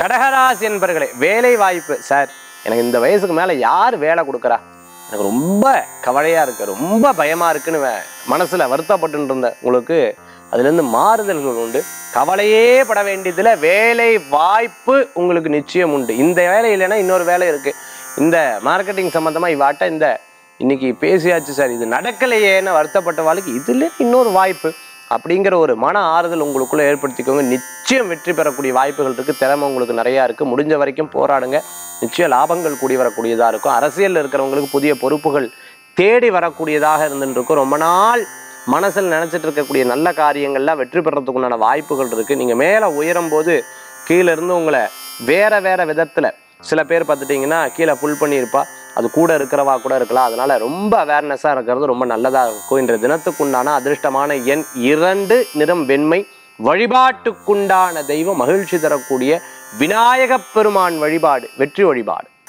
கடகராசி என்பர்களே வேலை வாய்ப்பு சார் எனக்கு இந்த வயசுக்கு மேலே யார் வேலை கொடுக்குறா எனக்கு ரொம்ப கவலையாக இருக்கு ரொம்ப பயமாக இருக்குன்னு வே- மனசுல வருத்தப்பட்டு இருந்த உங்களுக்கு அதுலேருந்து மாறுதல்கள் உண்டு கவலையே பட வேண்டியதில் வேலை வாய்ப்பு உங்களுக்கு நிச்சயம் உண்டு இந்த வேலை இல்லைன்னா இன்னொரு வேலை இருக்கு இந்த மார்க்கெட்டிங் சம்மந்தமாக இவாட்ட இந்த இன்னைக்கு பேசியாச்சு சார் இது நடக்கலையேன்னு வருத்தப்பட்ட வாழ்க்கை இதுல இன்னொரு வாய்ப்பு அப்படிங்கிற ஒரு மன ஆறுதல் உங்களுக்குள்ள ஏற்படுத்திக்கோங்க நிச்சயம் வெற்றி பெறக்கூடிய வாய்ப்புகள் இருக்கு திறமை உங்களுக்கு நிறையா இருக்கு முடிஞ்ச வரைக்கும் போராடுங்க நிச்சயம் லாபங்கள் கூடி வரக்கூடியதா இருக்கும் அரசியல்ல இருக்கிறவங்களுக்கு புதிய பொறுப்புகள் தேடி வரக்கூடியதாக இருந்துட்டு இருக்கும் ரொம்ப நாள் மனசில் நினைச்சிட்டு இருக்கக்கூடிய நல்ல காரியங்கள்லாம் வெற்றி பெறத்துக்குண்டான வாய்ப்புகள் இருக்கு நீங்க மேல உயரும் போது கீழே இருந்து உங்களை வேற வேற விதத்துல சில பேர் பார்த்துட்டிங்கன்னா கீழே புல் பண்ணியிருப்பா அது கூட இருக்கிறவா கூட இருக்கலாம் அதனால ரொம்ப அவேர்னஸாக இருக்கிறது ரொம்ப நல்லதாக இருக்கும் இன்றைய தினத்துக்குண்டான அதிர்ஷ்டமான எண் இரண்டு நிறம் வெண்மை வழிபாட்டுக்குண்டான தெய்வம் மகிழ்ச்சி தரக்கூடிய விநாயகப் பெருமான் வழிபாடு வெற்றி வழிபாடு